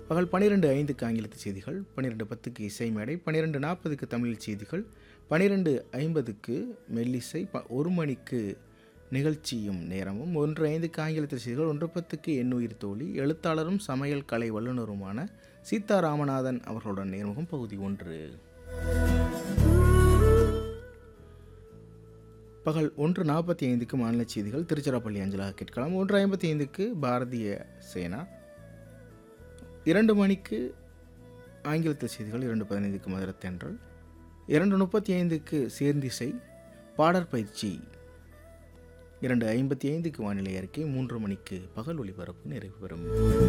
பகல் பன்னிரெண்டு ஐந்துக்கு ஆங்கிலத்து செய்திகள் பன்னிரெண்டு பத்துக்கு இசை மேடை பன்னிரெண்டு நாற்பதுக்கு தமிழ் செய்திகள் பன்னிரெண்டு ஐம்பதுக்கு மெல்லிசை ப ஒரு மணிக்கு நிகழ்ச்சியும் நேரமும் ஒன்று ஐந்துக்கு ஆங்கிலத்து செய்திகள் ஒன்று பத்துக்கு எண்ணுயிர் தோழி எழுத்தாளரும் சமையல் கலை வல்லுநருமான சீதா ராமநாதன் அவர்களுடன் நேர்முகம் பகுதி ஒன்று பகல் ஒன்று நாற்பத்தி ஐந்துக்கு மாநில செய்திகள் திருச்சிராப்பள்ளி அஞ்சலாக கேட்கலாம் ஒன்று ஐம்பத்தி ஐந்துக்கு பாரதிய சேனா இரண்டு மணிக்கு ஆங்கிலத்தில் செய்திகள் இரண்டு பதினைந்துக்கு மதுரை தென்றல் இரண்டு முப்பத்தி ஐந்துக்கு சேர்ந்திசை பாடற் பயிற்சி இரண்டு ஐம்பத்தி ஐந்துக்கு வானிலை அறிக்கை மூன்று மணிக்கு பகல் ஒளிபரப்பு நிறைவு பெறும்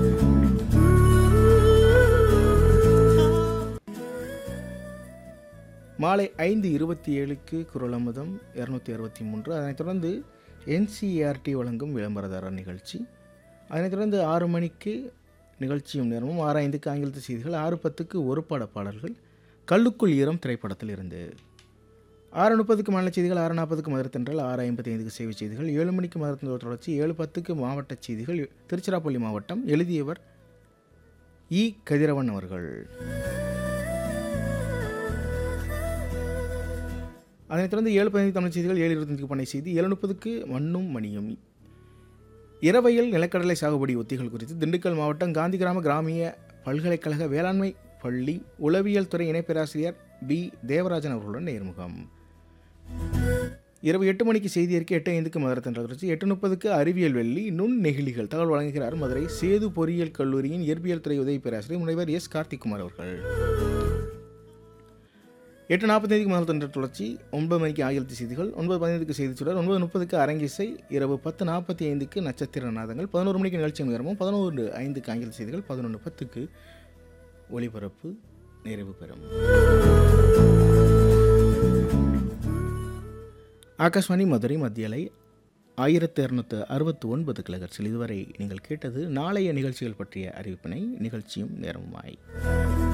மாலை ஐந்து இருபத்தி ஏழுக்கு குரலமுதம் இரநூத்தி அறுபத்தி மூன்று அதனைத் தொடர்ந்து என்சிஆர்டி வழங்கும் விளம்பரதாரர் நிகழ்ச்சி அதனைத் தொடர்ந்து ஆறு மணிக்கு நிகழ்ச்சியும் நேரமும் ஆறு ஐந்துக்கு ஆங்கிலத்து செய்திகள் ஆறு பத்துக்கு ஒரு பாட பாடல்கள் கல்லுக்குள் ஈரம் திரைப்படத்தில் இருந்து ஆறு முப்பதுக்கு மாநில செய்திகள் ஆறு நாற்பதுக்கு மதுரை தென்றல் ஆறு ஐம்பத்தி ஐந்துக்கு சேவை செய்திகள் ஏழு மணிக்கு மதுரை தென்றல் தொடர்ச்சி ஏழு பத்துக்கு மாவட்ட செய்திகள் திருச்சிராப்பள்ளி மாவட்டம் எழுதியவர் இ கதிரவன் அவர்கள் அதனைத் தொடர்ந்து ஏழு பதினைந்து தமிழ் செய்திகள் ஏழு இருபத்தஞ்சுக்கு பண்ணை செய்தி ஏழு முப்பதுக்கு மண்ணும் மணியும் இரவையில் நிலக்கடலை சாகுபடி உத்திகள் குறித்து திண்டுக்கல் மாவட்டம் காந்தி கிராம கிராமிய பல்கலைக்கழக வேளாண்மை பள்ளி உளவியல் துறை இணை பேராசிரியர் பி தேவராஜன் அவர்களுடன் நேர்முகம் இரவு எட்டு மணிக்கு செய்தி அறிக்கை எட்டு ஐந்துக்கு மதுரை தென்றல் தொடர்ச்சி எட்டு முப்பதுக்கு அறிவியல் வெள்ளி நுண் நெகிழிகள் தகவல் வழங்குகிறார் மதுரை சேது பொறியியல் கல்லூரியின் இயற்பியல் துறை உதவி பேராசிரியர் முனைவர் எஸ் கார்த்திக்குமார் அவர்கள் எட்டு நாற்பத்தைந்துக்கு முதல் தன்ற தொடர்ச்சி ஒன்பது மணிக்கு ஆங்கிலத்து செய்திகள் ஒன்பது பதினைந்துக்கு செய்தி சுடர் ஒன்பது முப்பதுக்கு அரங்கிசை இரவு பத்து நாற்பத்தி ஐந்துக்கு நட்சத்திர நாதங்கள் பதினோரு மணிக்கு நிகழ்ச்சி நேரமும் பதினோரு ஐந்துக்கு ஆங்கில செய்திகள் பதினொன்று பத்துக்கு ஒளிபரப்பு நிறைவு பெறும் ஆகாஷ்வாணி மதுரை மத்தியலை ஆயிரத்தி இரநூத்து அறுபத்தி ஒன்பது கிழகர்ஸில் இதுவரை நீங்கள் கேட்டது நாளைய நிகழ்ச்சிகள் பற்றிய அறிவிப்பினை நிகழ்ச்சியும் நேரமுமாய்